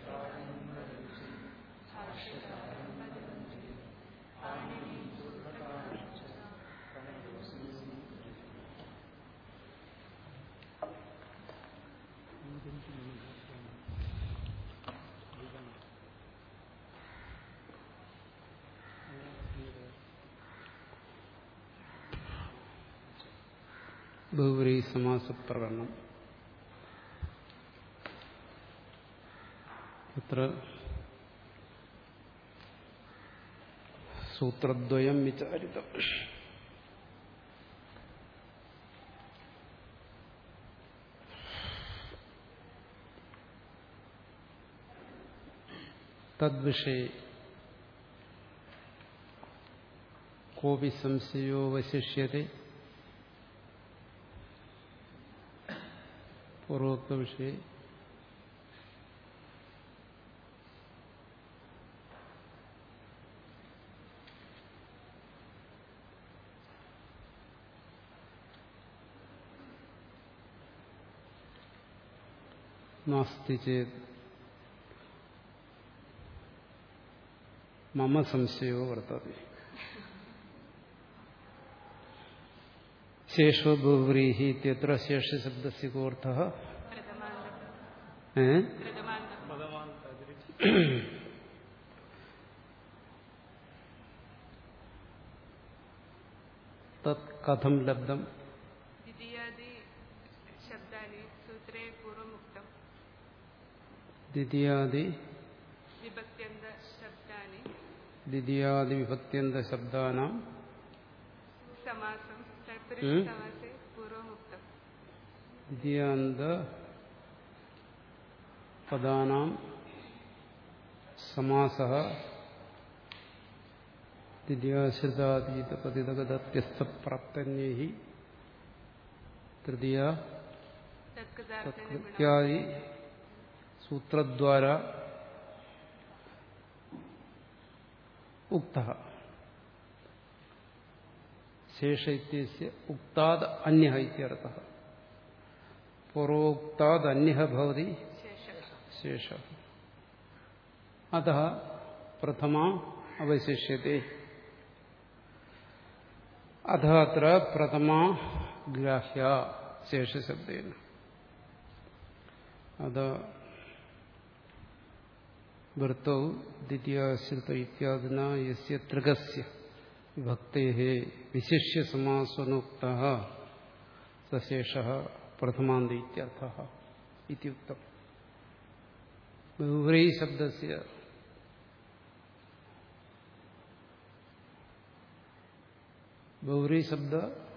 ബഹുവരി സമാസപ്രകടനം അത്ര സൂത്രദ്വയം വിചാരിതം തദ്വിഷയെ കോപി സംശയോവശിഷ്യത്തെ പൂർവോക്ത വിഷയ നാസ്തി ചേത് മമ സംശയോ വർത്തതി ശേഷോ ബഹുവ്രീഹി ഇത്യത്ര ശേഷശബ്ദസ്യ കോർത്ഥ ഏ തത് കഥം ലബ്ധം द्वितीयादि शब्दानि सूत्रे पूर्वमुक्तम् ദ്വിതീയാദി विभक्त्यन्त शब्दानि ദ്വിതീയാദി വിഭക്ത്യന്ത ശബ്ദാനാം समासं हम्म? तत्पुरुषसमासे पूर्वमुक्तम् ദ്വിതീയാന്ത പദാനാം സമാസ ദ്വിതീയാശ്രിതാതീതപതിതഗതത്യസ്തപ്രാപ്തന്യൈ തൃതീയ तत्कृतार्थेन गुणः ഇത്യാദി സൂത്രദ്വാര ഉക്ത ശേഷ ഇത്യസ്യ ഉക്താദ് അന്യ ഇത്യർത്ഥ പൂർവോക്താദ് അന്യ ഭവതി शेषः ശേഷ അത പ്രഥമ അവശിഷ്യത്തെ അഥ അത്ര പ്രഥമ ഗ്രാഹ്യ ശേഷശബ്ദേന അത വൃത്തൗ ദ്വിതീയാശ്രിത ഇത്യാദിന യസ്യ തൃഗസ്യ വിഭക്തേ വിശിഷ്യ സമാസനോക്ത സശേഷ പ്രഥമാന്തി ഇത്യർത്ഥ ഇത്യുക്തം ബഹുവ്രീ ശബ്ദസ്യ ബഹുവ്രീ ശബ്ദ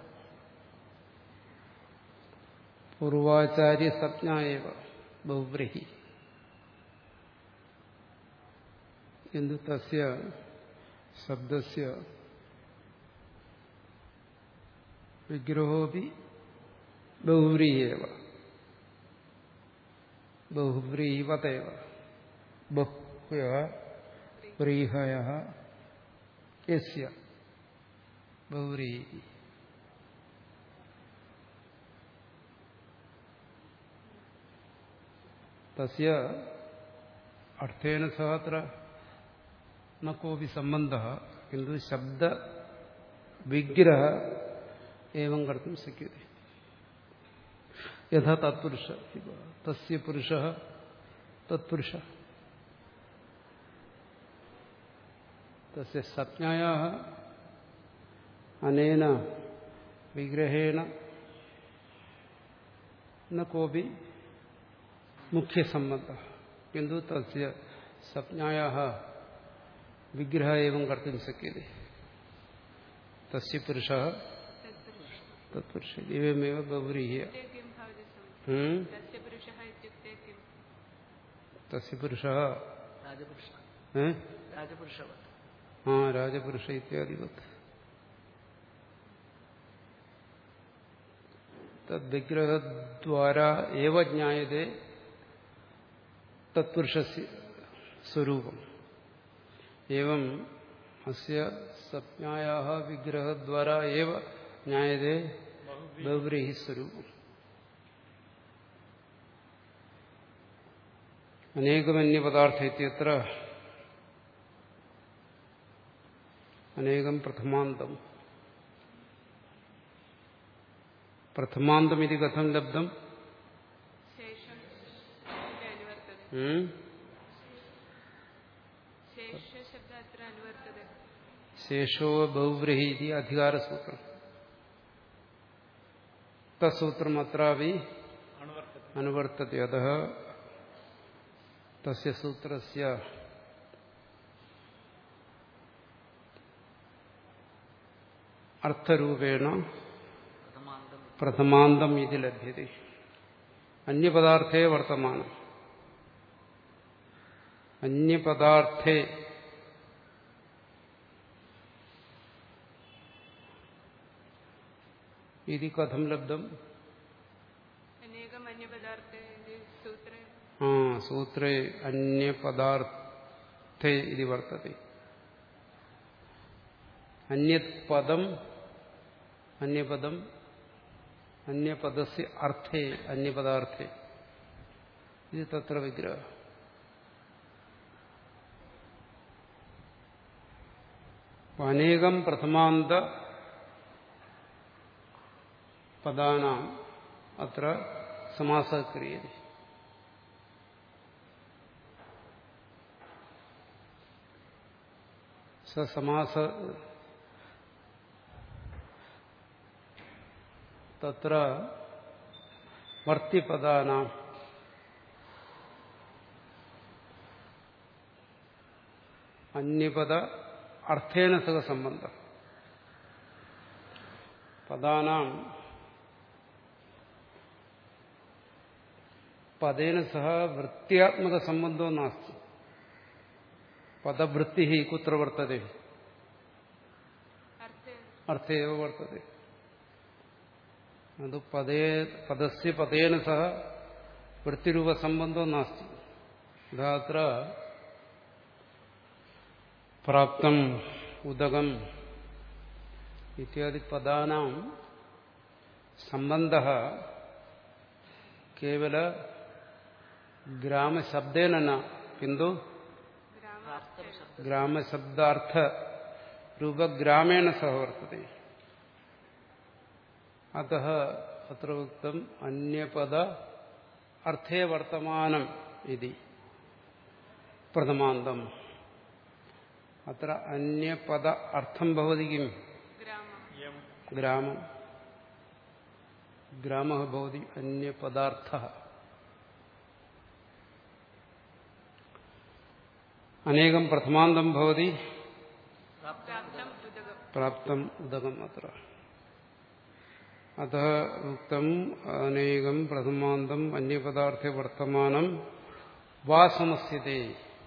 പൂർവാചാര്യ സംജ്ഞായവ ബഹുവ്രീഹി എന്ത് തസ്യ ശബ്ദസ്യ വിഗ്രഹോപി ബഹുവ്രീയേവ ബഹുവ്രീവതേവ ബഹ്വയ വ്രീഹയ യസ്യ ബഹുവ്രീ തസ്യ അർത്ഥേന സഹ അത്ര ന കോപി സംബന്ധ കിന്തു ശബ്ദ വിഗ്രഹ ഏവം കർത്തും ശക്യത്തെ യഥാ തത്പുരുഷ തസ്യ പുരുഷ തത്പുരുഷ തസ്യ സംജ്ഞായാ അനേന വിഗ്രഹേണ ന കോപി മുഖ്യസംബന്ധ കിന്തു തസ്യ സംജ്ഞായാ വിഗ്രഹ ഏവം കർത്തും ശക്യത്തെ തസ്യ പുരുഷ തത്പുരുഷ एवमेव गौरीह्य ते किं भवति स्म? हम्म? तस्य पुरुषः इत्युक्ते किम् तस्य पुरुषः രാജപുരുഷ ഏ? രാജപുരുഷവത് ആ രാജപുരുഷ ഇത്യാദിവത് തദ്വിഗ്രഹദ്വാരാ ഏവ ജ്ഞായത്തെ തത്പുരുഷ സ്വരൂപം एवं अस्य संज्ञायाः विग्रहद्वारा एव ज्ञायते बहुव्रीहि स्वरूपम् അനേകമന്യപദാർത്ഥ ഇത്യത്ര അനേകം പ്രഥമാന്തം പ്രഥമാന്തം ഇത് കഥം ലബ്ധം ശേഷം ഇതിന്റെ അനുവർത്തത ഉം? ശേഷ ശബ്ദ അത്ര അനുവർത്തത ശേഷോ ബഹുബ്രഹി ഇതി അധികാരസൂത്രം തസൂത്രം അത്രാപി അനുവർത്തത്തെ അത തസ്യ സൂത്രസ്യ അർത്ഥരൂപേണ പ്രഥമാന്തം പ്രഥമാന്തം ഇത് ലഭ്യത അന്യപദാർത്ഥേ വർത്തമാനം അന്യപദാർത്ഥേ ഇത് കഥം ലബ്ധം അനേകം അന്യപദാർത്ഥ സൂത്ര ആ സൂത്രേ അന്യപദാർത്ഥേ ഇത് വർത്തത്തെ അന്യത് പദം അന്യപദം അന്യപദസ്യ അർത്ഥേ അന്യപദാർത്ഥേ ഇത് തത്ര വിഗ്രഹ അനേകം പ്രഥമാന്ത പദാനാം അത്ര സമാസ ക്രിയത്തെ സമാസ തത്ര വർത്തിപദാനാം അന്യപദ അർത്ഥേന സഹ സംബന്ധം പദാനാം പദേന സഹ വൃത്യാത്മക സംബന്ധോ നാസ്തി പദവൃത്തി കുത്ര വർത്തതേ അർത്ഥ അർത്ഥേവ വർത്തതേ അത് പദേ പദസ്യ പദേന സഹ വൃത്തിരൂപ സംബന്ധോ നാസ്തി അത്ര പ്രാപ്തം ഉദകം ഇത്യാദി പദാനാം സംബന്ധ കേവല ഗ്രാമശബ്ദേന ന കിന്തു പ്രാപ്തം ശബ്ദ ഗ്രാമശബ്ദാർത്ഥ രൂപഗ്രാമേണ സഹ വർത്തते അतः അത്ര ഉക്തം അന്യപദ അർത്ഥേ വർത്തമാനം ഇതി പ്രഥമാന്തം അത്ര അന്യപദ അർത്ഥം ഭവതി കിം ഗ്രാമം ഗ്രാമം ഗ്രാമ ഭവതി അന്യപദാർത്ഥ അനേകം പ്രഥമാന്തം ഭവതി പ്രാപ്തം ഉദകം പ്രാപ്തം ഉദകം അത്ര അത ഉക്തം അനേകം പ്രഥമാന്തം അന്യപദാർത്ഥ വർത്തമാനം വാ സമസ്യത്തെ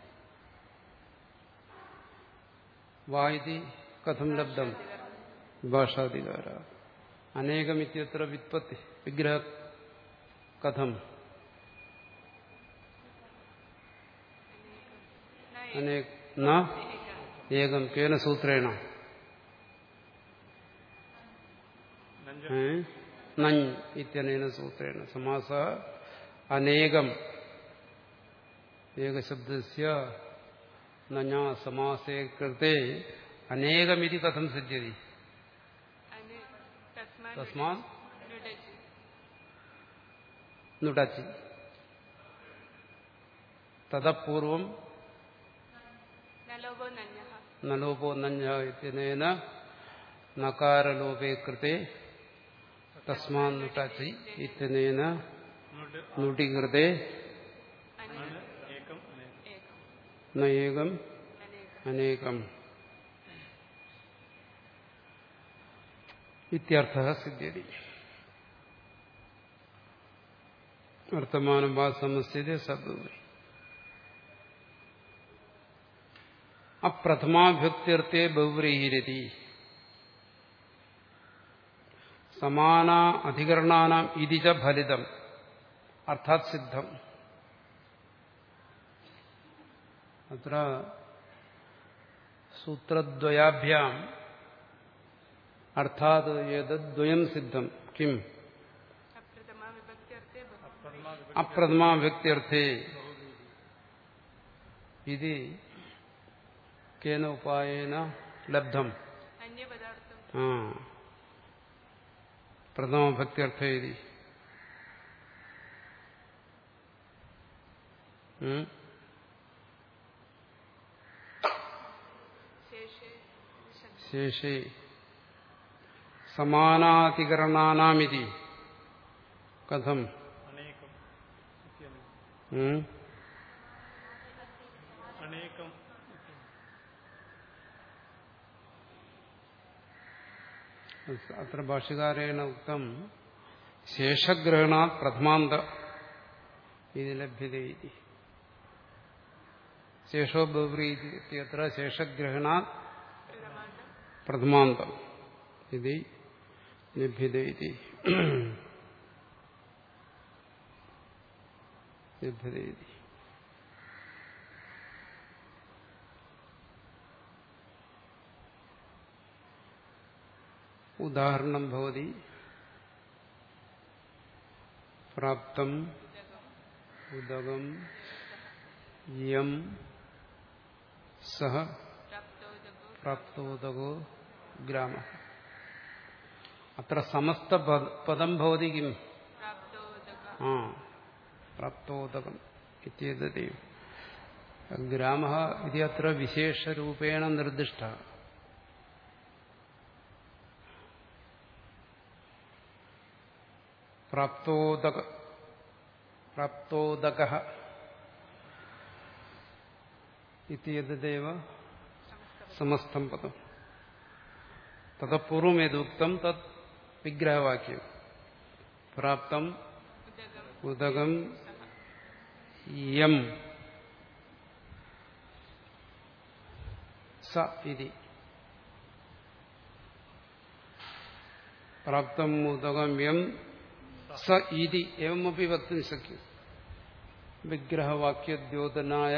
വാ ഇതി കഥം ലബ്ധം ഭാഷാധികാര അനേകമിത്യത്ര വിത്പത്തി വിഗ്രഹ കഥം അനേക ന ഏകം കേന സൂത്രേണ ഏ? നഞ്ഞ് ഇത്യനേന സൂത്രേണ സമാസ അനേകം ഏകശബ്ദസ്യ നഞ്ഞ സമാസേ കൃത്തെ അനേകമിതി കഥം സിദ്ധ്യതി അന് തസ്മാൻ തസ്മാ നുടജ് നുടച്ചി തതപൂർവം നലോപോ നന്യഃ നലോപോ നഞ്ഞ ഇത്യനേന നകാരലോപേ കൃത്തെ തസ്മാൻ നുടച്ചി ഇത്യനേന നുടി കൃത്തെ അന് ഏകം ന ഏകം അനേകം അനേകം ഇത്യർത്ഥ സിദ്ധ്യതി വർത്തമാനം വാ സമസ്യത സദ്വി അപ്രഥമാഭ്യുക്തിർത്ഥേ ബഹുവ്രീഹിരതി സമാന അധികരണാനാം ഇതി ച ഫലിതം അർത്ഥാത് സിദ്ധം അത്ര സൂത്രദ്വയാഭ്യാം അർത്ഥാത് ഏതദ്വയം സിദ്ധം കിം അപ്രഥമാ വിഭക്ത്യർത്ഥേ ബഹു അപ്രഥമാ വ്യക്തിയർത്ഥേ ഇത് കേന ഉപായേന ലബ്ധം അന്യപദാർത്ഥം ആ പ്രഥമഭക്തിയർത്ഥ എഴുതി ഉം? ശേഷേ ശബ്ദം ശേഷേ സമാനാധികരണാനാമിതി കഥം അനേകം ഇത്യനേകം. ഉം? അനേകം അത്ര ഭാഷകാരേണ ഉക്തം ശേഷഗ്രഹണാത് പ്രഥമാന്ത ഇത് ലഭ്യത ഇതി ശേഷോ ബഹുബ്രീ ഇത്യത്ര ശേഷഗ്രഹണാത് പ്രഥമാന്തം ഇത് ലഭ്യത ഇതി ലഭ്യത ഇതി ഉദാഹരണം ഭവതി പ്രാപ്തം ഉദകം യം സഹ പ്രാപ്തോദകോ പ്രാപ്തോദകോ ഗ്രാമ അത്ര സമസ്ത പദ- പദം ഭവതി കിം പ്രാപ്തോദക ആ പ്രാപ്തോദകം ഇത്യേതത് ഗ്രാമ ഇത് അത്ര വിശേഷരൂപേണ നിർദ്ദിഷ്ട പ്രാപ്തോദക പ്രാപ്തോദക ഇത്യേതദേവ സമസ്തം പദം തതപൂർവമേതുക്തം തത് വിഗ്രഹവാക്യം പ്രാപ്തം ഉദകം ഉദകം യം സ ഇതി പ്രാപ്തം ഉദകം യം സ ഇതി എവമപി വക്തും ശക്യം വിഗ്രഹവാക്യദ്യോതനായ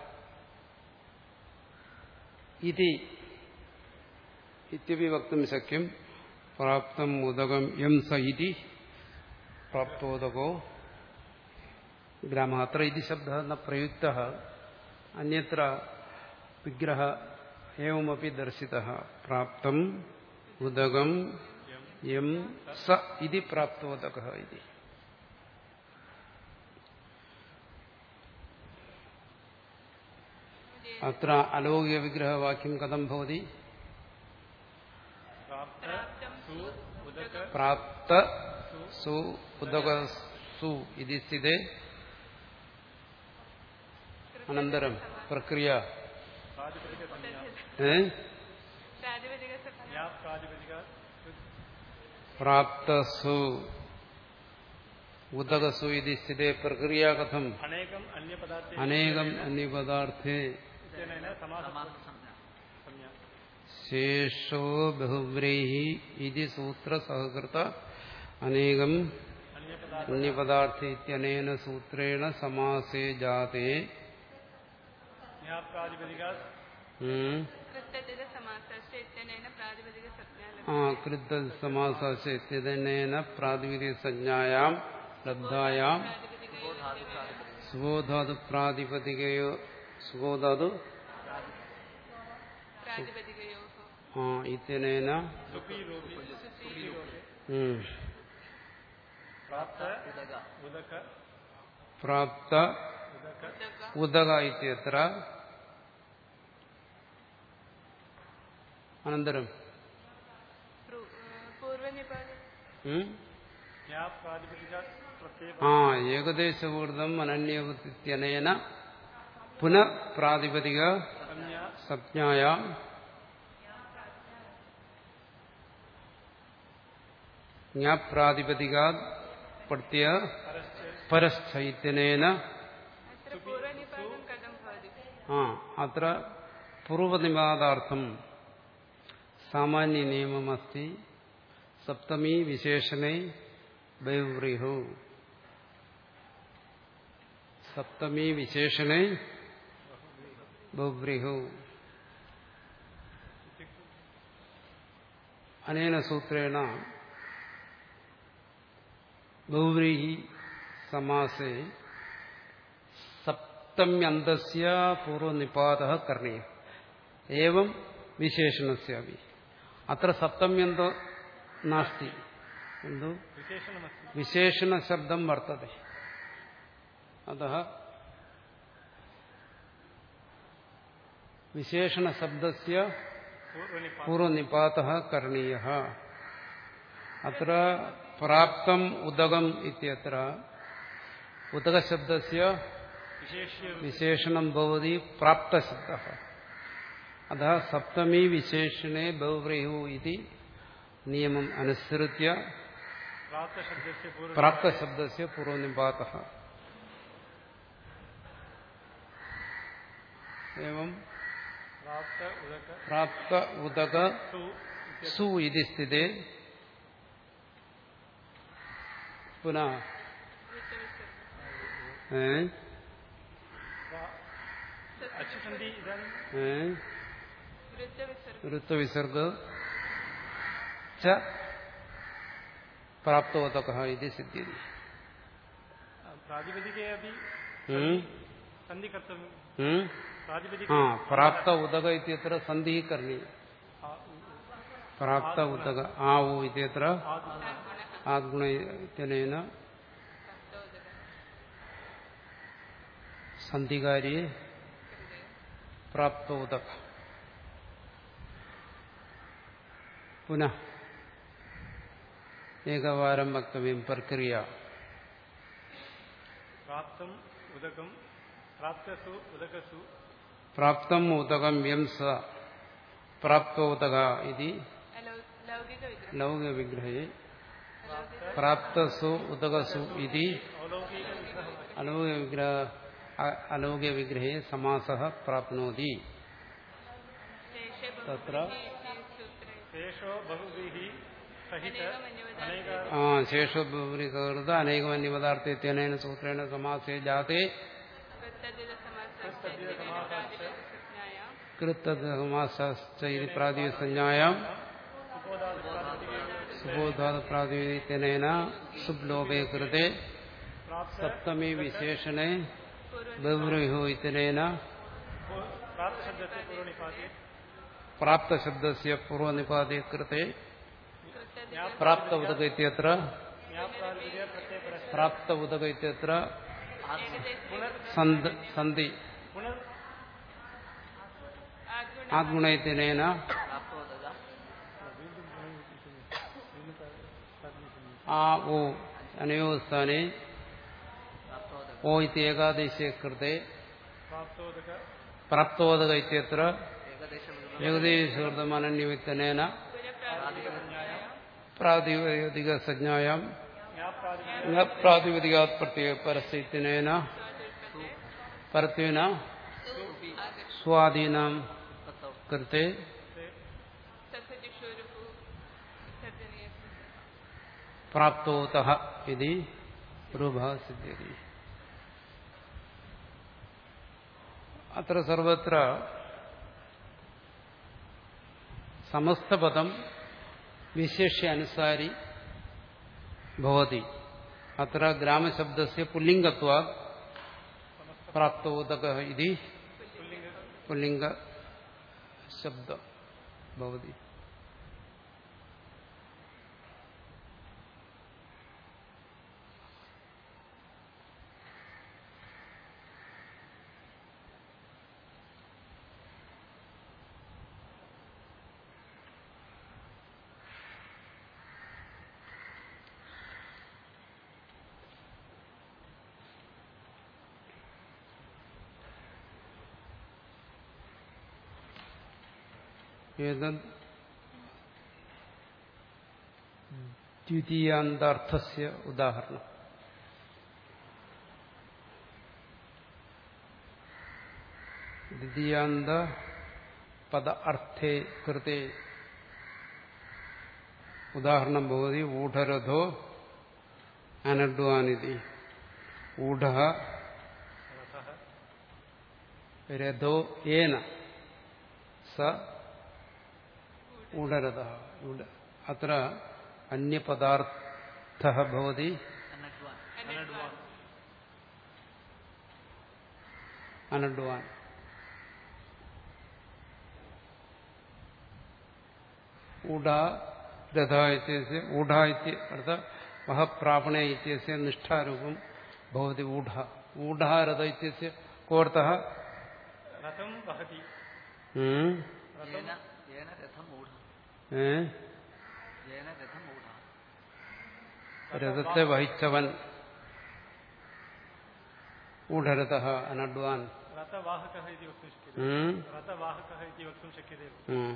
ഇതി ഇത്യപി വക്തും ശക്യം പ്രാപ്തം ഉദകം യം സ ഇതി പ്രാപ്തോദകോ ഗ്രാമ അത്ര ഇതി ശബ്ദ ന പ്രയുക്ത അന്യത്ര വിഗ്രഹ ഏവമപി ദർശിത പ്രാപ്തം ഉദകം യം സ ഇതി പ്രാപ്തോദക ഇതി അത്ര അലൗകിക വിഗ്രഹവാക്യം കഥം ഭവതി പ്രാപ്ത സു ഉദക പ്രാപ്ത സു ഉദക സു ഇതി സ്ഥിതേ അനന്തരം പ്രക്രിയ പ്രാതിപതിക സംജ്ഞ ഏ പ്രാതിപതിക സത്യം യാ പ്രാതിപതിക പ്രാപ്തസു ഉദകസു ഇതി സ്ഥിതേ പ്രക്രിയ കഥം അനേകം അന്യപദാർത്ഥേ അനേകം അന്യപദാർത്ഥേ ഇത്യനേന സമാസ സമാസ സംജ്ഞ സംജ്ഞ ശേഷോ ബഹുബ്രീഹി ഇതി സൂത്ര സഹകൃത അനേകം അന്യപദാർത്ഥ അന്യപദാർത്ഥ ഇത്യനേന സൂത്രേണ സമാസേ ജാതേ യാ പ്രാതിപതിക ഉം. കൃത്യതിക സമാസस्य ഇത്യനേന പ്രാതിപതിക സത്യാ ആ കൃത സമാസ ഇത്യനേന പ്രാതിപതിക സംജ്ഞായാം ലബ്ധായാം സുബോധാതു പ്രാതിപതിക സുബോധാതു പ്രാതിപതികയോ സുബോധാതു പ്രാതിപതികയോ ആ ഇത്യനേന സുപി രൂപി ഉം. പ്രാപ്ത ഉദക ഉദക പ്രാപ്ത ഉദക ഉദക ഉദക ഇത്യത്ര അനന്തരം പ്രു- പൂർവനിപാതം ഉം? യാ പ്രാതിപതിക പ്രത്യേക ആ ഏകദേശപൂർദ്ധം അനന്യവത്തിത്യനേന പുനഃ പ്രാതിപതിക സംജ്ഞ സംജ്ഞായ ജ്ഞാപ്രാതിപതികാ പ്രത്യ പരശ്ച പരസ്ഥൈത്യനേന അത്ര പൂർവനിപാതം കഥം ഭവതി ആ അത്ര പൂർവനിവാദാർത്ഥം സാമാന്യ നിയമമസ്തി സപ്തമീ വിശേഷണേ ബൈവ്രീഹു സപ്തമീ വിശേഷണേ ബഹ്രീഹു അനേന സൂത്രേണ ബഹുവ്രീഹി സമാസേ സപ്ത സപ്തമ്യന്തസ്യ പൂർവനിപാത കർണീയ ഏവം വിശേഷണസ്യാപി അത്ര സപ്തമ്യന്തോ നാസ്തി എന്തോ विशेषणमस्ति വിശേഷണശബ്ദം വർത്തതെ അത വിശേഷണശബ്ദസ്യ पूर्वनिपात പൂർവനിപാത കരണീയ അത്ര പ്രാപ്തം ഉദകം ഇത്യത്ര ഉദകശബ്ദസ്യ विशेष्य വിശേഷണം ഭവതി പ്രാപ്തശബ്ദ അത സപ്തമി വിശേഷണേ ബഹുവ്രീഹു ഇതി നിയമം അനുസൃത്യ प्राप्तशब्दस्य पूर्व പ്രാപ്തശബ്ദസ്യ പൂർവനിപാത एवं प्राप्त उदक പ്രാപ്ത ഉദക सु സു ഇതി സ്ഥിതേ പുനഃ ഏ? अच्छी संधि इदानीं ഏ? വൃത്തവിസർഗം ഋത്വവിസർഗ ച പ്രാപ്തോദക ഇത് സിദ്ധ്യതി प्रातिपदिके अपि ഉം? सन्धि कर्तव्यं ഉം? प्रातिपदिके ആ പ്രാപ്ത ഉദക ഇത്യത്ര സന്ധി കരണീയ आ- പ്രാപ്ത ഉദക ആ ഉ ഇത്യത്ര आदि ആഗ്ന ഇത്യനേന സന്ധികാരിയെ പ്രാപ്തോദക പുനഃ ഏകവാരം വക്തവ്യം പ്രക്രിയ प्राप्तम् उदकं प्राप्तसु उदकसु പ്രാപ്തം ഉദകം യം സ പ്രാപ്തോദക ഇത് അലൗ- ലൗകിക വിഗ്രഹം ലൗകിക വിഗ്രഹേ പ്രാപ്തസു ഉദകസു ഇത് अवलौकिकविग्रहः അലൗകിക വിഗ്രഹ അ- അലൗകിക വിഗ്രഹേ സമാസ പ്രാപ്നോതി ശേഷേ തത്ര ബഹുവ്രീഹി ഇതി സൂത്രേ शेषो बहुभिः सहित अनेकमन्यवदार्थः अनेक ആ ശേഷോപരി സഹൃത അനേകമന്യപദാർത്ഥേന സൂത്രേണ സമാസേ ജാതേ കൃത്തദ്ധിതസമാസസ്യാം കൃത്തസമാസ പ്രാതിസഞ്ജായാം സുബോധാത പ്രാതിപതികേന സുബ്ലോകേ കൃതേ प्राप्त സപ്തമി വിശേഷണേ ബഹുരഹോ ഇതനേന प्राप्तशब्दस्य पूर्वनिपाते പ്രാപ്തശബ്ദസ്യ പൂർവനിപാതേ കൃതേ പ്രാപ്ത ഉദക ഇത്യത്ര ज्ञाप्रातिपदिक प्रत्ययपरस्य പ്രാപ്ത ഉദക ഇത്യത്ര पुनर् സന്ധ- സന്ധി पुनर् ആത്മണയത്തിനേന प्राप्तोदक ആ ഓ അനയോ സ്ഥാനെ प्राप्तोदक ഓ ഇതി ഏകാദേശേ കൃതേ प्राप्तोदक പ്രാപ്തോദക ഇത്യത്ര एकदेशविग्रह ഏകദേശകൃതമനന്യവിത്തനേന പ്രാതിപതിക സജ്ഞായാം ज्ञाप्रातिपदिक പ്രാതിപതികാത് പ്രത്യേക പരസ്യത്തിനേന പരത്വേന സ്വാധീനം കൃത്തെ സസജുഷോരുപു സർജനീയ പ്രാപ്തോത ഇതി രൂപ സിദ്ധ്യതി അത്ര സർവത്ര സമസ്തപദം വിശേഷ്യ അനുസാരി ഭവതി അത്ര ഗ്രാമശബ്ദസ്യ പുല്ലിംഗത്വാ പ്രാപ്തോദക ഇതി പുല്ലിംഗ ശബ്ദ ഭവതി ഏതത് ദ്വിതീയാന്താർത്ഥസ്യ ഉദാഹരണം ദ്വിതീയാന്ത പദ അർത്ഥേ കൃത്തെ ഉദാഹരണം ഭവതി ഊഢരഥോ അനഡ്വാനിതി ഊഢ രഥോ ഏന സ ഊഢരഥ അത്ര അന്യപദാർത്ഥ ഭവതി अनड्वान् അനഡ്വാൻ അനഡ്വാൻ ഊഢ രഥ ഇത്യസ്യ ഊഢ ഇത്യ അർത്ഥ മഹപ്രാപണ ഇത്യസ്യ നിഷ്ഠാരൂപം ഭവതി ഊഢ ഊഢ രഥ ഇത്യസ്യ കോർത്ഥ रथं वहति येन येन रथम् ऊढ ഏ येन रथम् ऊढ രഥത്തെ വഹിച്ചവൻ ഊഢരഥ അനഡ്വാൻ रथवाहकः इति वक्तुं शक्यते ഉം. रथवाहकः इति वक्तुं शक्यते ഉം.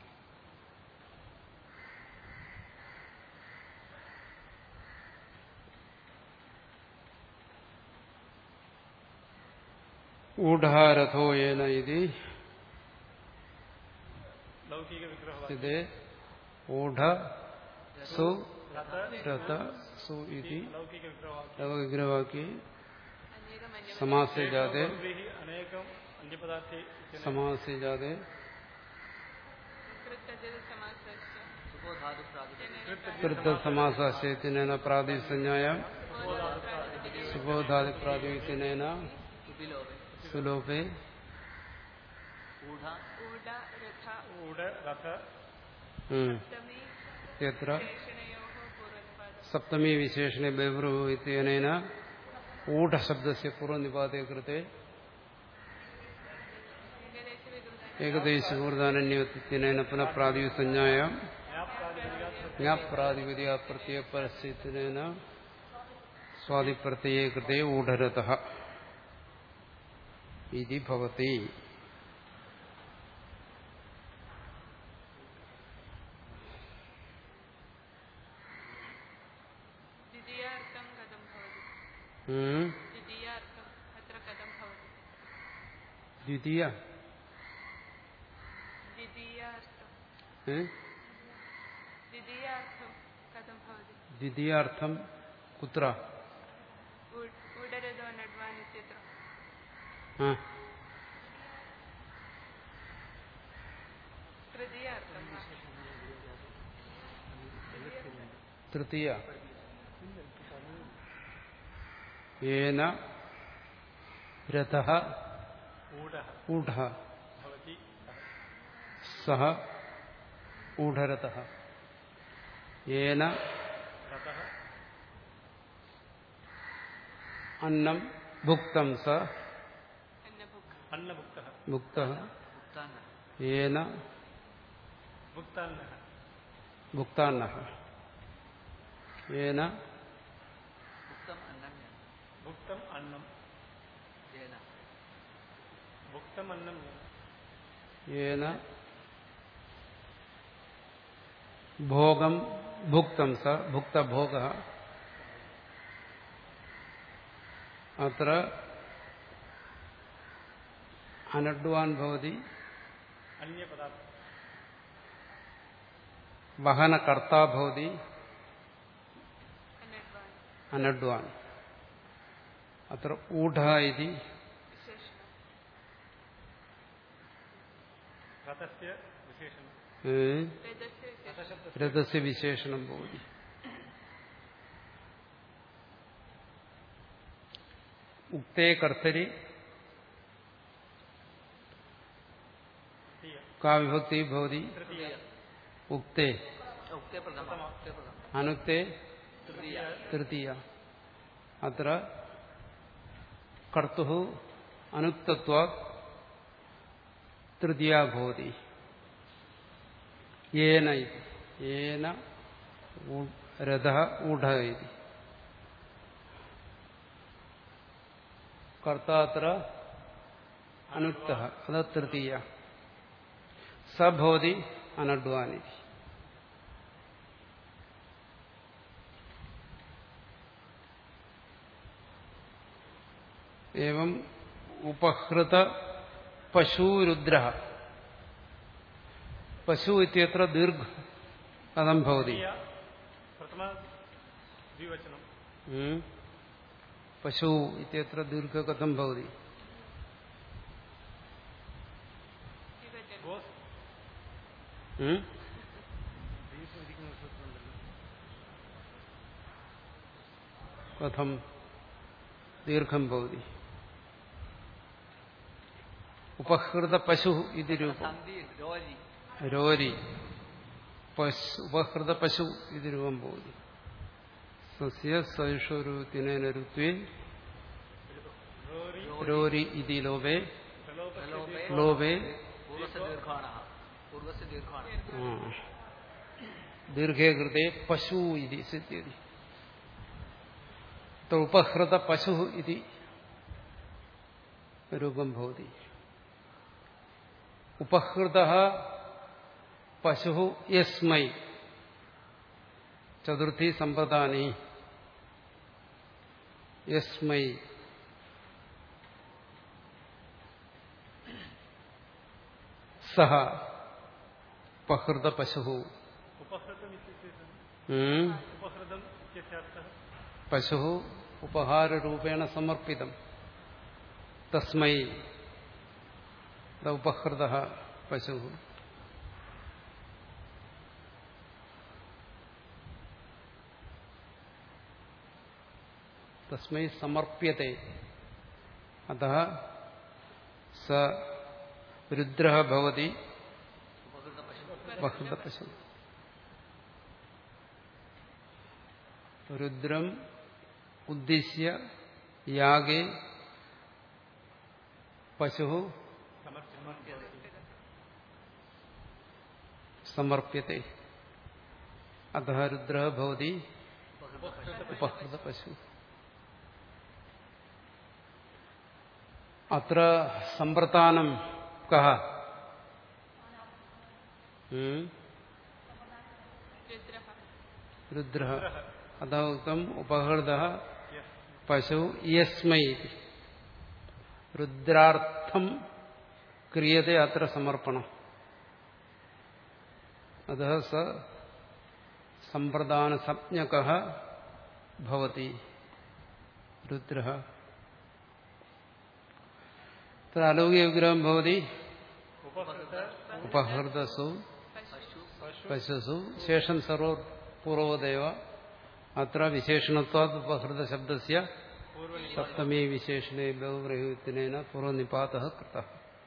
ഊഢാരഥോ യേന ഇതി लौकिकविग्रहवाक्यं ഇത് ഊഢ സു रथ രഥ സു ഇതി लौकिकविग्रहवाक्यं ലവവിഗ്രഹവാക്യെ അനേകം സമാസേ ജാതെ बहुभिः अनेकम् अन्यपदार्थे इत्यनेन സമാസേ ജാതെ കൃത്യജല സമാസസ്യ सुखो धातु प्रातिपदिकम् കൃതസമാസേത്തിനേന പ്രാതിസഞ്ജായ സുബോധാതി പ്രാതിവിത്തിനേന सुपिलोपे സുലോപേ ऊढ ഊഢ രഥ ऊढ रथ ഉം. സപ്തമി യത്ര ശേഷണയോः പൂർവ്വനിപാതം സപ്തമീ വിശേഷണ ബഹ്രു ഇത്യനേന ഊഢശബ്ദസ്യ പൂർവ്വനിപാതേ കൃത്തെ ഏകദേശ വികൃത ഏകദേശകൂർദാനന്യത്തിനേന പുനഃ പ്രാതിസഞ്ജായ न्याप्रातिपदिकात् ജ്ഞാപ്രാതിപതിക പ്രത്യയ പരസ്യത്തിനേന സ്വാതിപ്രത്യയേ കൃതേ ഊഢരഥ ഇതി ഭവതി ദ്വിതീയാർത്ഥം കഥം ഭവതി ഉം. ദ്വിതീയാർത്ഥം അത്ര കഥം ഭവതി ദ്വിതീയ ദ്വിതീയാർത്ഥം ഏ? ദ്വിതീയാർത്ഥം കഥം ഭവതി ദ്വിതീയാർത്ഥം കുത്ര ഊഢരഥോ നഡ്വാൻ ഇത്യത്ര ആ തൃതീയാർത്ഥം वा? തൃതീയ ഏന രഥ ऊढः ഊഢ भवति സഹ ഊഢരഥ ഏന रथः അന്നം ഭുക്തം സ अन्नभुक् अन्नभुक्तः ഭുക്ത उत्तानः ഏന भुक्तान्नः ഭുക്താന്ന ഏന उक्तम् अन्नं येन भुक्तम् अन्नं येन भुक्तम् अन्नं येन ഏന ഭോഗം ഭുക്തം സ ഭുക്തഭോഗ അത്ര അനഡ്വാൻ ഭവതി अन्यपदार्थः വഹനകർത്താ ഭവതി अनड्वान् അനഡ്വാൻ അത്ര ഊഢ ഇതി विशेषणम् रथस्य विशेषणं ഏ, वेदस्य विशेषणम् रथशब्दस्य രഥസ്യ വിശേഷണം ഭവതി ഉക്തേ കർത്തരി तृतीय കാ വിഭക്തി ഭവതി तृतीय ഉക്തേ उक्ते प्रथम उक्ते प्रथम അനുക്തേ तृतीय തൃതീയ അത്ര കർത്തു അനുക്തത്വ തൃതീയ ഭവതി ഏന ഇതി. ഏന ഊ- രഥഃ ഊഢ ഇതി കർത്താത്ര അനുക്ത അത തൃതീയ സ ഭവതി അനഡ്വാനിതി एवं उपहृत पशुरुद्र पशु इत्यत्र दीर्घ कथं भवति तृतीय प्रथम द्विवचनं हम्म? पशु इत्यत्र दीर्घ कथं भवति विभजनम् गोस् हम्म? कथं दीर्घं भवति ഉപഹൃത പശു ഇത് രൂപം സന്ധി രോരി രോരി പശു ഉപഹൃത പശു ഇത് രൂപം പോകുന്നു സസ്യ സവിഷുരൂത്തിനേന ഋത്വേ रोरि രോരി ഇതി ലോപേ പ്രലോഭേ ലോപേ പൂർവസ് ദീർഘാണ പൂർവസ് ദീർഘാണ ആ. ദീർഘേ കൃതേ പശു ഇതി സിദ്ധ്യതി ത ഉപഹൃത പശു ഇതി രൂപം ഭവതി ഉപഹൃത പശു യസ്മൈ ചതുർത്ഥി സമ്പ്രദാനി യസ്മൈ സഹ ഉപഹൃത പശു उपहृतम् इत्युक्ते ഉം. उपहृतम् इत्यस्य अर्थः പശു ഉപഹാരൂപേണ സമർപ്പിതം തസ്മൈ ത ഉപഹൃത പശു തസ്മൈ സമർപ്യത്തെ അത സ രുദ്ര ഭവതി ഉപകൃത പശു ഉപഹൃത പശു രുദ്രം ഉദ്ദിശ്യ യാഗേ പശു സമർപ്യത്തെ അത രുദ്ര ഭവതി ഉപഹൃത പശു അത്ര സമ്പ്രതാനം കഹ ഉം? രുദ്ര രുദ്ര അത ഉക്തം ഉപഹൃത പശു യസ്മൈ ഇതി. രുദ്രാർത്ഥം ക്രിയത്തെ അത്ര സമർപ്പണം അത സ സമ്പ്രദാന സംജ്ഞക ഭവതി രുദ്ര അത്ര അലൗകിക വിഗ്രഹം ഭവതി उपहृत ഉപഹൃതസു പശു പശുസു ശേഷം സർവ പൂർവദേവ അത്ര വിശേഷണത്വാത് ഉപഹൃത ശബ്ദസ്യ സപ്തമീ വിശേഷണേ ബഹുപ്രയുക്തിനേന പൂർവനിപാത കൃത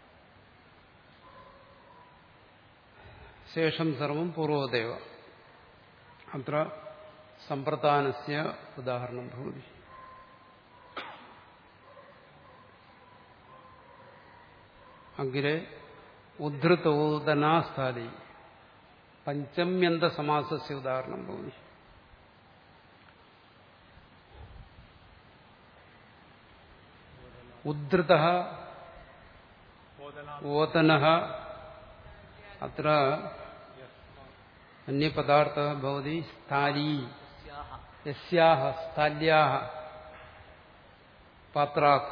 ശേഷം സർവം പൂർവദേവ അത്ര സമ്പ്രദാനസ്യ ഉദാഹരണം ഭൂതി അഗ്രെ ഉദ്ധൃതോദനാസ്ഥാലി പഞ്ചമ്യന്ത സമാസസ്യ ഉദാഹരണം ഭൂതി ഉദ്ധൃത ओदना ഓതന അത്ര അന്യപദാർത്ഥ ഭവതി സ്ഥാലീ സ്യാഹ യസ്യാഹ സ്ഥാല്യാഹ പാത്രാത്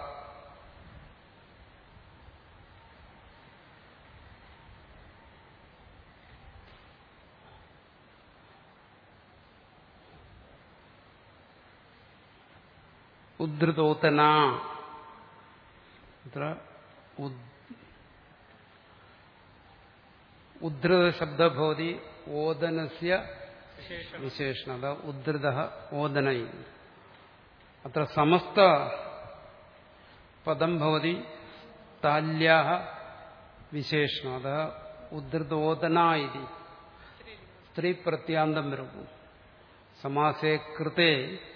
ഉദ്ധൃതോത്തന അത്ര ഉദ്- ഉദ്ധൃതശബ്ദ ഭവതി ഓദനസ്യ വിശേഷണ അത ഉദ്ധൃത ഓദനൈ അത്ര സമസ്ത പദം ഭവതി താല്യാ വിശേഷണ അത ഉദ്ധൃതോദന ഇതി സ്ത്രീ പ്രത്യാന്തം വരും സമാസേ കൃത്തെ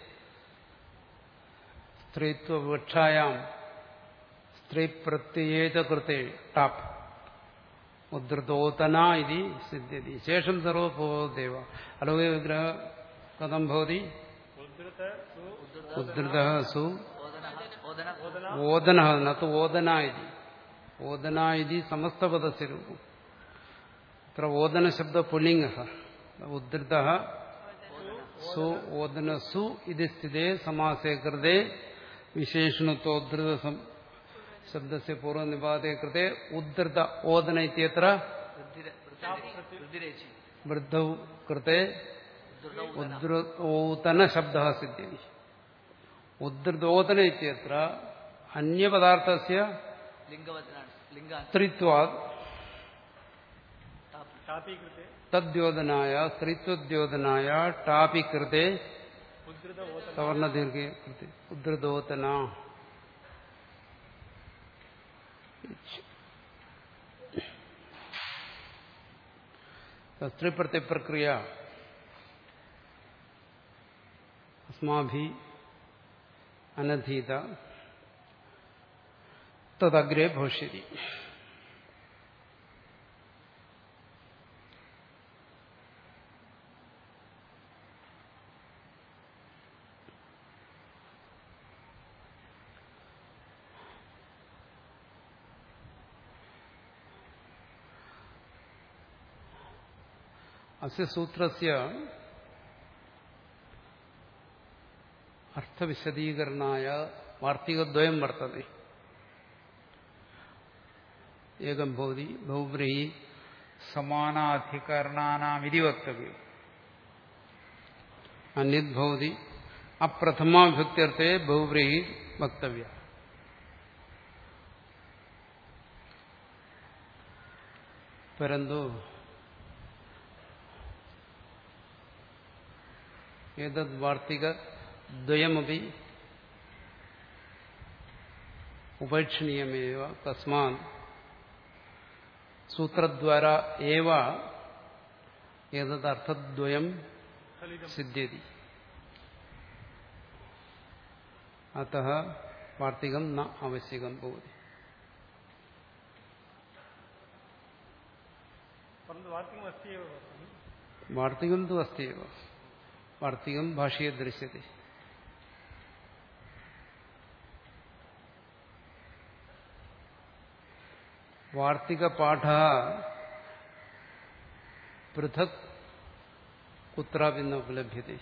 സ്ത്രീത്വവിവക്ഷായാം സ്ത്രീ പ്രത്യയേത കൃത്തെ ടാപ്പ് ഉദ്ധൃതോതന ഇതി സിദ്ധ്യതി ശേഷം സർവഭൂദേവ അലോക വിഗ്രഹ കഥം ഭവതി उद्धृत सु ഉദ്ധൃത സു ഓദന ഓദന ഓദന നത്ത് ഓദന ഇതി ഓദന ഇതി സമസ്തപദസ്യ രൂപം അത്ര ഓദന ശബ്ദ പുല്ലിംഗ ഉദ്ധൃത സു ഓദന സു ഇത് സ്ഥിതേ സമാസേ കൃതേ വിശേഷണത്തോദ്ധൃത സം- ശബ്ദസ്യ പൂർവ്വനിപാതേ കൃതേ ഉദ്ധൃത ഓദന ഇത്യത്ര വൃദ്ധിര വൃദ്ധി വൃദ്ധിരേച്ചി വൃദ്ധൗ കൃതേ ഉദ്ധൃതൗ ഉദ്ധൃതോതന ശബ്ദ സിദ്ധ്യതി ഉദ്ധൃതോതന ഇത്യത്ര അന്യപദാർത്ഥസ്യ ലിംഗവചനാണ് ലിംഗാൻ സ്ത്രീത്വാത് टापी कृते തദ്യോതനായ സ്ത്രീത്വദ്യോതനായ ടാപി കൃതേ उद्धृत ओदना സവർണദീർഘേ കൃതേ ഉദ്ധൃതോതന സ്ത്രീപ്രത്യപ്രക്രിയ അസ്മാഭി അനധീത തദഗ്രേ ഭവിഷ്യതി അസ്യ സൂത്രസ്യ അർത്ഥവിശദീകരണായ വാർത്തികദ്വയം വർത്തതെ ഏകം ഭവതി ബഹുബ്രീഹി സമാനാധികരണാനാമിതി വക്തവ്യം അന്യത് ഭവതി അപ്രഥമാവിഭക്ത്യർത്ഥേ ബഹുബ്രീഹി വക്തവ്യ പരന്തു ഏതത് വാർത്തിക ദ്വയമപി ഉപേക്ഷണീയമേവ തസ്മാൻ സൂത്രദ്വാര ഏവ ഏതത് അർത്ഥദ്വയം സിദ്ധ്യതി അത വാർത്തികം ന ആവശ്യകം ഭവതി परन्तु वार्तिकमस्ति एव भवति। വാർത്തികം തു അസ്തി എവ വാർത്തികം ഭാഷയെ ദൃശ്യത്തെ വാർത്തികപാഠ പൃഥക് കുത്രാപി ന ഉപലഭ്യത്തെ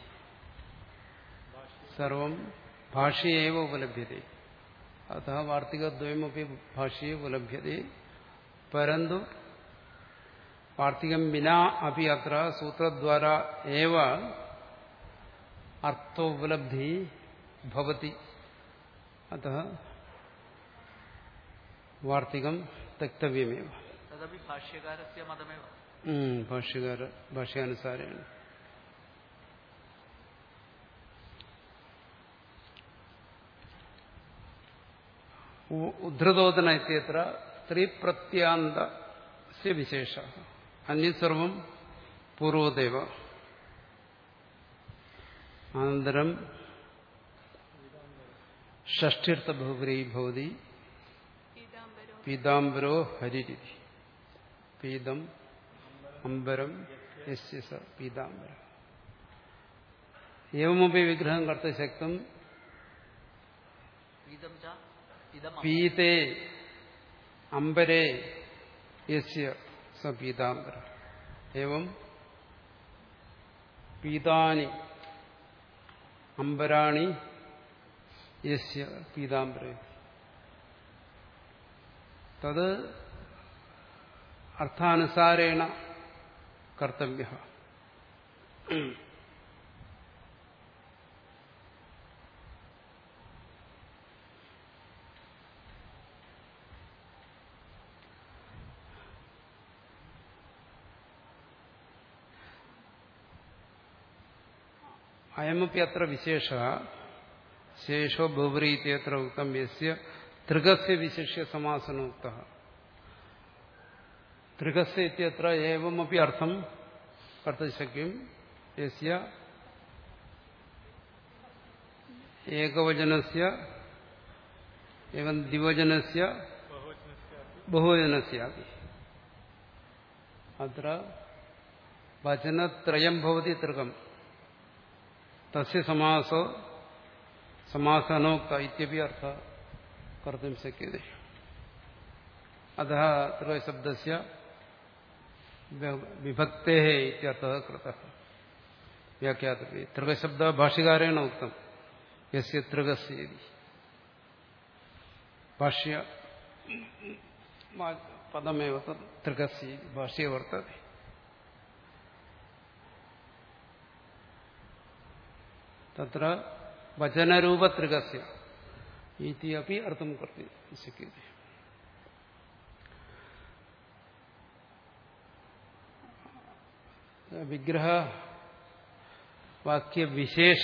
സർവം ഭാഷയേവ ഉപലഭ്യത്തെ അത വാർത്തികദ്വയമപി ഭാഷയെ ഉപലഭ്യത്തെ പരന്തു വാർത്തികം വിനാ അപ്പി അത്ര സൂത്രദ്വാര ഏവ അർത്ഥോപലബ്ധി ഭവതി അത വാർത്തികം തെക്തവ്യമേവ तदपि भाष्यकारस्य मതमेव ഉം, ഭാഷ്യകാര ഭാഷ്യാനുസാരേണ ഉ- ഉദ്ധൃതോദന ഇത്യത്ര സ്ത്രീപ്രത്യാന്ത വിശേഷ അന്യസർവം പൂർവദേവ അനന്തരം ഷഷ്ഠ്യർത്ഥ ബഹുപരി ഭവതി പീതാംബരോ പീതാംബരോ ഹരിരിതി പീതം അംബരം യസ്യ സ പീതാംബര ഏവമപി വിഗ്രഹം കർത്തശക്തം इदं च इदम् പീതേ അംബരേ യസ്യ സ പീതാംബര ഏവം പീതാനി അംബരാണി യസ്യ പീതാംബരേ തത് അർത്ഥാനുസാരേണ കർത്തവ്യ അയമപ്പി അത്ര വിശേഷ ശേഷോ ബഹുവരി ഇത്യത്ര ഉക്തം യസ്യ തൃഗസ്യ വിശിഷ്യ സമാസനോക്ത തൃഗസ്യ ഇത്യത്ര ഏവമപി അർത്ഥം കർത്തും ശക്യം യസ്യ ഏകവചനസ്യ എവം ദ്വിവചനസ്യ ബഹുവചനസ്യാപി അത്ര വചനത്രയം ഭവതി തൃകം തസ്യ സമാസോ സമാസനോക്ത ഇത്യപി അർത്ഥ കർത്തും ശക്യത്തെ അത തൃശബ്ദസ്യ വിഭക്തേ ഇത്യർത്ഥ കൃത വ്യാഖ്യാതവ്യ തൃകശബ്ദ ഭാഷ്യകാരേണ ഉക്തം യസ്യ തൃകസ്യേതി ഭാഷ്യ പദമേവ തൃകസ്യേതി ഭാഷ്യ വർത്തത്തെ തത്ര വചനരൂപത്രികസ്യ ഇതി അപ്പി അർത്ഥം കർത്തി ശക്യത്തെ വിഗ്രഹ വാക്യവിശേഷ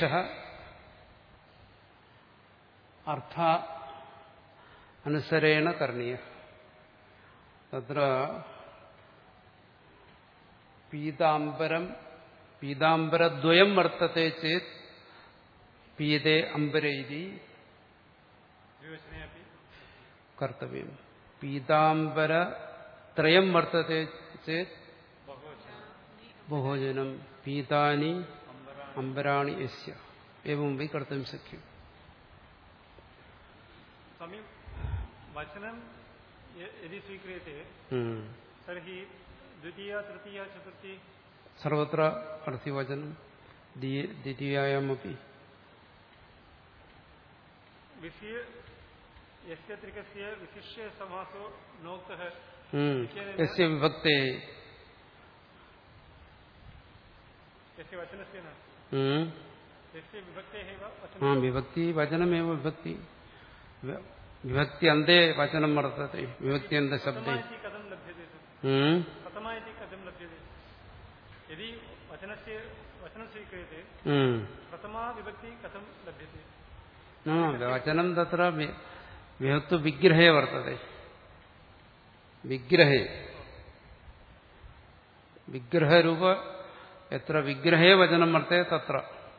അർത്ഥ അനുസരേണ കരണീയ തത്ര പീതാംബരം പീതാംബരദ്വയം വർത്തത്തെ ചേത് പീതേ അംബര ഇതി द्विवचने अपि കർത്തവ്യം പീതാംബരത്രയം വർത്തത്തെ ചേത് ബഹുജനം പീതാനി അംബരാണി യസ്യ एवं भी कर्तुं शक्यम् स्वामी वचनं य- यदि स्वीक्रियते हम्म। तर्हि द्वितीया तृतीया चतुर्थी സർവത്ര അർത്ഥിവചനം ദ്വി- ദ്വിതീയായാമपि विषय यस्य त्रिकस्य विशिष्य समासो नोक्तः हम्म। यस्य विभक्ते यस्य वचनस्य न हम्म। यस्य विभक्तेः एव ആ वचनं വിഭക്തി വചനമേവ വിഭക്തി വ- വിഭക്തി അന്തേ വചനം വർത്തത്തെ വിഭക്തി അന്ത ശബ്ദേ प्रथमा इति कथं लभ्यते तत्? ഉം. प्रथमा इति कथं लभ्यते यदि वचनस्य वचनं स्वीक्रियते ഉം. प्रथमा विभक्ति कथं लभ्यते ആ, വചനം തത്ര വി- വിഭക്തു വിഗ്രഹേ വർത്തത്തെ വിഗ്രഹേ വിഗ്രഹരൂപ എത്ര വിഗ്രഹേ വചനം വർത്തേ തത്ര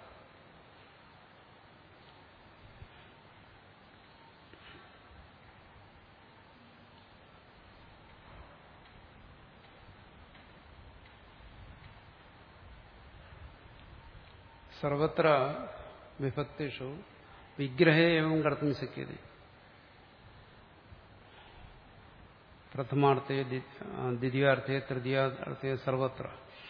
സർവത്ര വിഭക്തിഷു വിഗ്രഹേ എവം കർത്തും ശക്യത്തെ പ്രഥമാർത്ഥേ ദ്വി- ആ, ദ്വിതീയാർത്ഥേ തൃതീയാർത്ഥേ സർവത്ര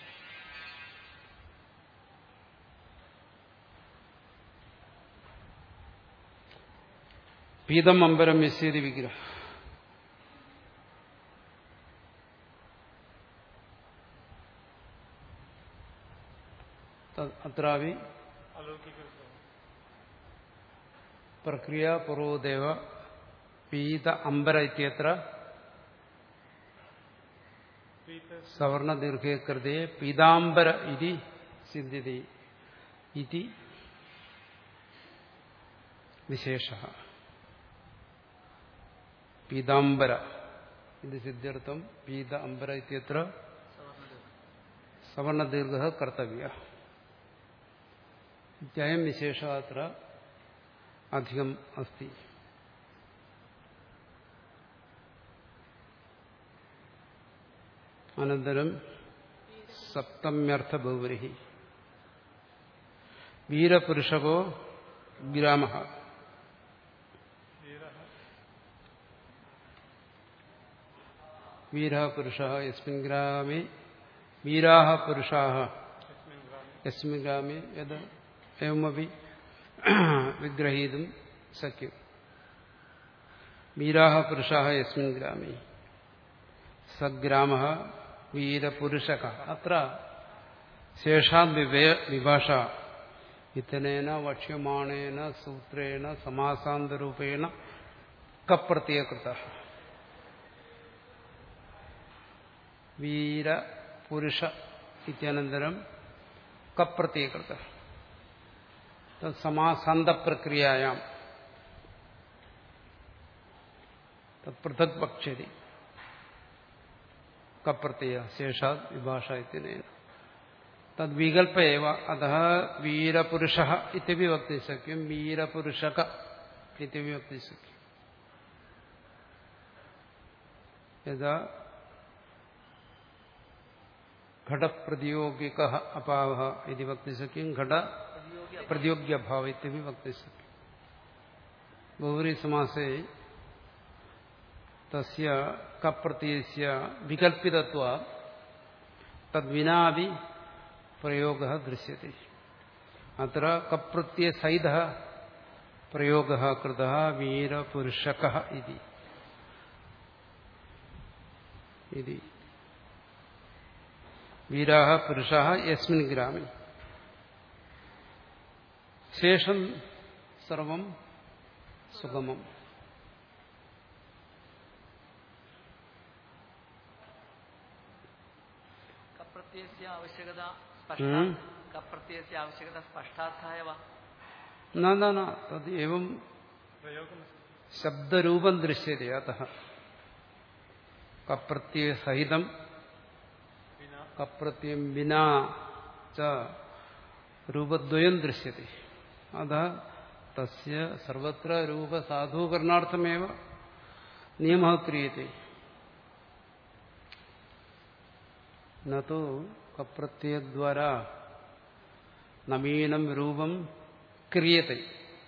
പീതം അമ്പരം യസ്യേതി വിഗ്രഹ തത് അത്രാവി अलौकिकरूपं പ്രക്രിയ പൂർവദേവ പീത അംബര ഇത്യത്ര प्रीत സവർണദീർഘേ കൃതേ പീതാംബര ഇതി സിദ്ധ്യതി ഇതി വിശേഷ പീതാംബര ഇത് സിദ്ധ്യർത്ഥം പീത അംബര ഇത്യത്ര സവർണദീർഘ കർത്തവ്യ ഇത്യം വിശേഷ അത്ര അധികം അസ്തി അനന്തരം സപ്തമ്യർത്ഥ ബഹുവരി വീരപുരുഷകോ ഗ്രാമ वीरः വീര പുരുഷ യസ്മിൻ ഗ്രാമേ വീരാ പുരുഷാ यस्मिन् ग्रामे യസ്മിൻ ഗ്രാമേ യത് എവമപി വിഗ്രഹീതും ശക്യം വീരാ പുരുഷാ യസ്മിൻ ഗ്രാമേ സഗ്രാമ വീരപുരുഷക അത്ര ശേഷാദ് വിവേ- വിഭാഷ ഇത്തനേന വക്ഷ്യമാണേന സൂത്രേണ സമാസാന്തരൂപേണ കപ്രത്യകൃത വീരപുരുഷ ഇത്യനന്തരം കപ്രത്യകൃത തത് സമാസാന്തപ്രക്രിയായാം തത് പൃഥക് വക്ഷ്യതി കപ്രത്യയ ശേഷാത് വിഭാഷ ഇത്യനേന തദ്വികൽപ്പ ഏവ അത വീരപുരുഷ ഇത്യപി വക്തി ശക്യം വീരപുരുഷക ഇത്യപി വക്തി ശക്യം യഥാ ഘടപ്രതിയോഗിക അഭാവ ഇതി വക്തി ശക്യം ഘട പ്രതിയോഗ്യഭാവ ഇത്യപി വക്തി ശക്യം ബഹുരി സമാസേ തസ്യ കപ്രത്യയസ്യ വികൽപ്പിതത്വ തദ്വിനാപി പ്രയോഗ ദൃശ്യത്തെ അത്ര കപ്രത്യസഹിത പ്രയോഗ കൃത വീരപുരുഷക ഇതി ഇതി വീരാ പുരുഷാ യസ്മിൻ ഗ്രാമേ ശേഷം സർവം സുഗമം കപ്രത്യയസ്യ ആവശ്യകത ഉം. സ്പഷ്ട കപ്രത്യയസ്യ ആവശ്യകത സ്പഷ്ടാർത്ഥായ വാ न न न तद् एवं प्रयोगमस्ति शब्दरूपं दृश्यते अतः कप्रत्ययसहितं विना കപ്രത്യം വിനാ ച രൂപദ്വയം ദൃശ്യത്തെ അത തസ്യ സർവത്ര രൂപസാധൂകരണാർത്ഥമേവ നിയമ ക്രിയത്തെ നു കപ്രത്യദ്വാര നവീനം രൂപം ക്രിയത്തെ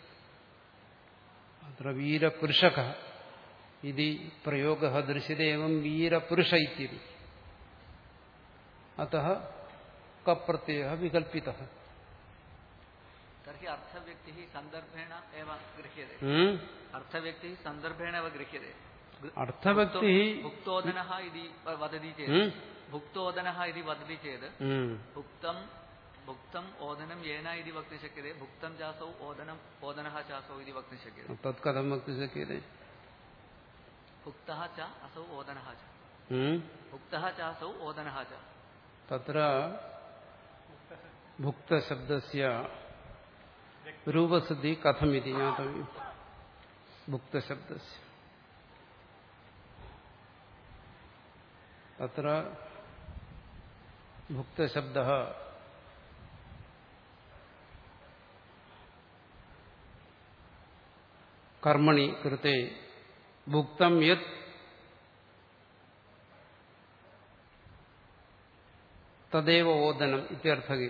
അത്ര വീരപുരുഷക ഇതി പ്രയോഗ ദൃശ്യത്തെ എവം വീരപുരുഷ ഇത്യതി അത കപ്രത്യയ വികൽപ്പിത तर्हि अर्थव्यक्तिः सन्दर्भेण एव गृह्यते ഉം? अर्थव्यक्तिः सन्दर्भेण एव गृह्यते गृ- അർത്ഥവ്യക്തി भुक्तोदनः इति वदति चेत् ഉം? भुक्तोदनः इति वदति चेत् ഉം. भुक्तं भुक्तम् ओदनं येन इति वक्तुं शक्यते भुक्तं चासौ ओदनम् ओदनः चासौ इति वक्तुं शक्यते തത് കഥം വക്തു ശക്യത്തെ भुक्तः च असौ ओदनः च ഉം? भुक्तः चासौ ओदनः च തത്ര ഭുക്തശബ്ദസ്യ രൂപസിദ്ധി കഥമിതി ജ്ഞാതവ്യം ഭുക്തശബ്ദസ്യ തത്ര ഭുക്തശബ്ദ കർമ്മണി കൃത്തെ ഭുക്തം യത് തദേവ ഓദനം ഇത്യർത്ഥകേ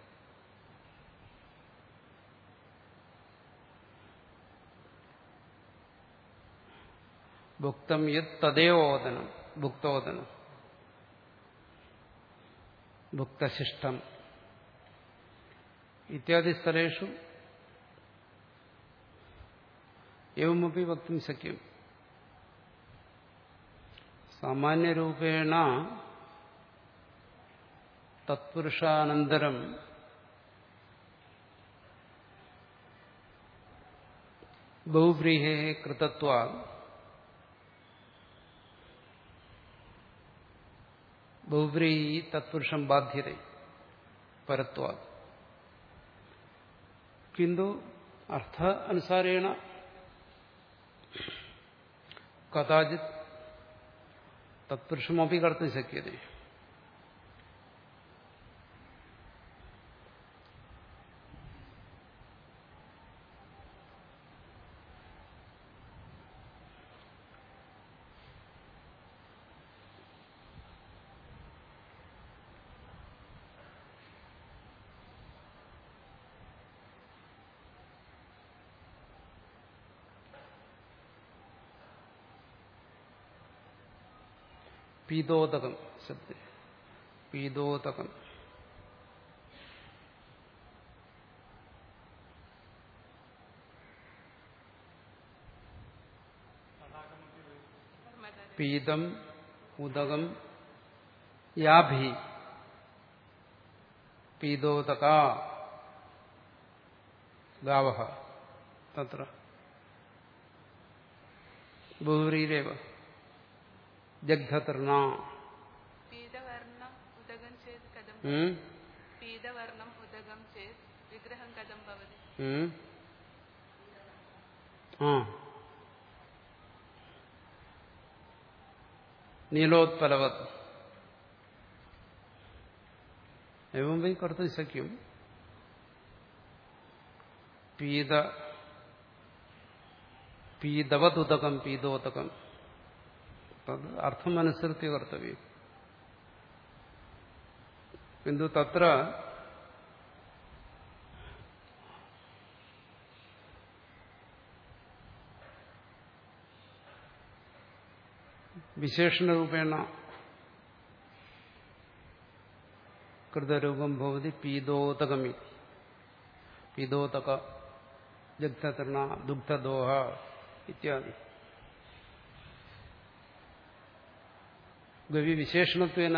ഭുക്തം യത് തദേവ ഓദനം ഭുക്തോദനം ഭുക്തശിഷ്ടം ഇത്യാദി സ്ഥലേഷു എവമപി വക്തും ശക്യം സാമാന്യരൂപേണ തത്പുരുഷാനന്തരം ബഹുവ്രീഹേ കൃതത്വ ബഹുവ്രീഹി തത്പുരുഷം ബാധ്യത പരത്വ കിന്തു അർത്ഥ അനുസാരേണ കഥാചിത് തത്പുരുഷമപി കർത്തും ശക്യത പീതോദകം ശബ്ദ പീതോദകം പീതം ഉദകം യാഭി പീതോദക ഗാവ തത്ര ബഹുരീരേവ ജഗ്ധതൃണ पीतवर्णम् उदगं चेत् कथं ഉം? पीतवर्णम् उदगं चेत् विग्रहं कथं भवति ഉം? ആ നീലോത്പലവത് एवं वै कर्तुं शक्यं पीद पीदवदुदकं पीदोदकं तद् अर्थमनुसृत्य कर्तव्यम् किन्तु तत्र വിശേഷണരൂപേണ കൃതരൂപം ഭവതി പീതോതകമി പീതോതക ജഗ്ധതൃണ ദുഗ്ധദോഹ ഇത്യാദി ഗവി വിശേഷണത്വേന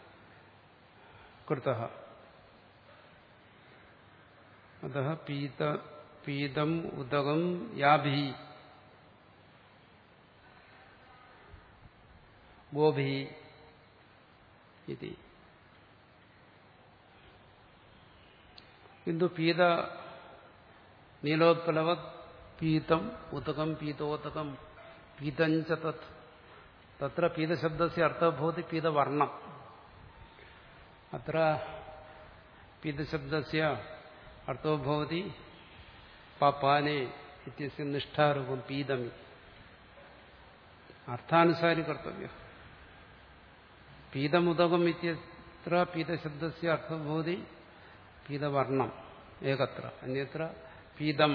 കൃത അത പീത പീതം ഉദകം യാഭി ഗോഭി ഇതി കിന്തു പീത നീലോത്പലവത് പീതം ഉദകം പീതോദകം പീതഞ്ച തത് തത്ര പീതശബ്ദസ്യ അർത്ഥः ഭവതി പീതവർണം അത്ര പീതശബ്ദസ്യ അർത്ഥോ ഭവതി പാപ്പാനെ ഇത്യസ്യ നിഷ്ഠാരൂപം പീതമി അർത്ഥാനുസാരി കർത്തവ്യം പീതമുദകം ഇത്യത്ര പീതശബ്ദസ്യ അർത്ഥോ ഭവതി പീതവർണം ഏകത്ര അന്യത്ര പീതം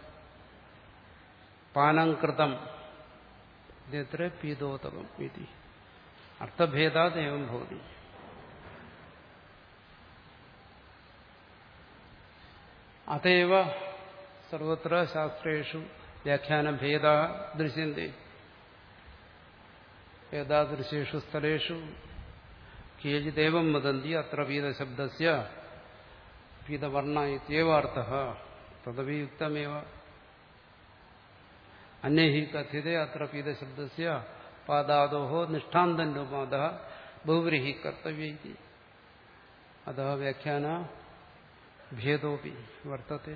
പാനം കൃതം ഇത്യത്ര പീതോതകം ഇതി അർത്ഥഭേദാത് ഏവം ഭവതി അതേവ സർവത്ര ശാസ്ത്രേഷു വ്യാഖ്യാനഭേദ ദൃശ്യന്തെ ഏതാദൃശേഷു സ്ഥലേഷു കേചിദേവം വദന്തി അത്ര പീതശബ്ദസ്യ പീതവർണ ഇത്യവ അർത്ഥ തദവിയുക്തമേവ അന്യേ ഹി കഥ്യത്തെ അത്ര പീതശബ്ദസ്യ പാദാദോ നിഷ്ഠാന്തൻ രൂപാദ ബഹുവ്രീഹി കർത്തവ്യ ഇതി അത വ്യാഖ്യാന ഭേദോപി വർത്തത്തെ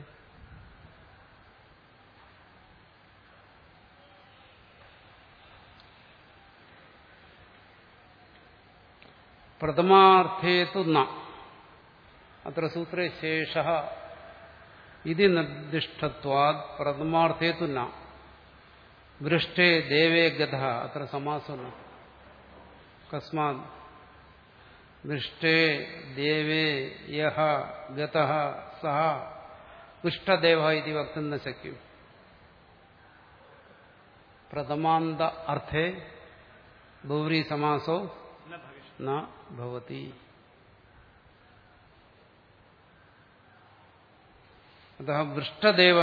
പ്രഥമാർത്ഥേ തു ന അത്ര സൂത്രേ ശേഷ ഇതി നിർദ്ദിഷ്ടത്വാത് പ്രഥമാർത്ഥേ തു ന വൃഷ്ടേ ദേവേ ഗത അത്ര സമാസം കസ്മാത് വൃഷ്ടേ ദേവേ യഹ ഗത സഹ പൃഷ്ടദേവ ഇതി വക്തും ന ശക്യം പ്രഥമാന്ത അർത്ഥേ ഗൗരി സമാസോ न भविष्य ന ഭവതി അത വൃഷ്ടദേവ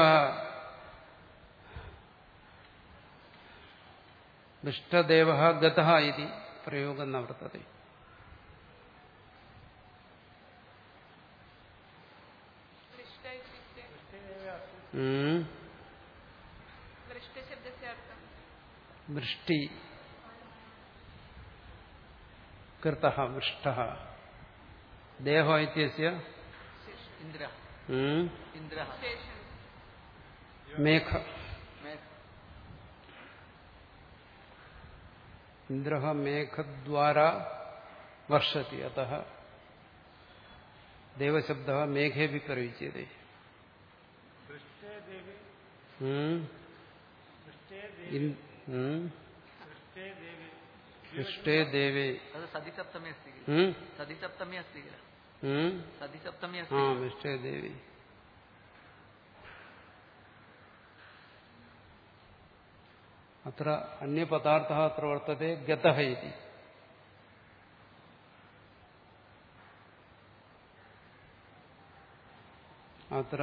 വൃഷ്ടദേവ ഗത ഇതി പ്രയോഗം ന വർത്തത്തെ वृष्ट इत्युक्ते ഉം. वृष्टशब्दस्य अर्थं വൃഷ്ടി കൃത വൃഷ്ട ദേഹ ഇത്യസ്യ ഇന്ദ്ര ഉം. ഇന്ദ്ര शेषं മേഘ മേഘ ഇന്ദ്ര മേഘദ്വാര വർഷതി അത ദേവശബ്ദ മേഘേ भी प्रयुज्यते दृष्टे देवी ഉം. दृष्टे देवी ഇൻ- ഉം. दृष्टे देवी ദൃഷ്ടേ ദേവേ तद् सदिसप्तमी अस्ति किल ഉം. सदिसप्तमी अस्ति किल ഉം. सदिसप्तमी ആ अस्ति किल? ദൃഷ്ടേ ദേവി അത്ര അന്യപദാർത്ഥ അത്ര വർത്തത്തെ ഗത ഇതി അത്ര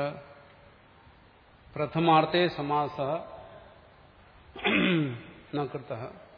പ്രഥമാർത്ഥേ സമാസ ന കൃത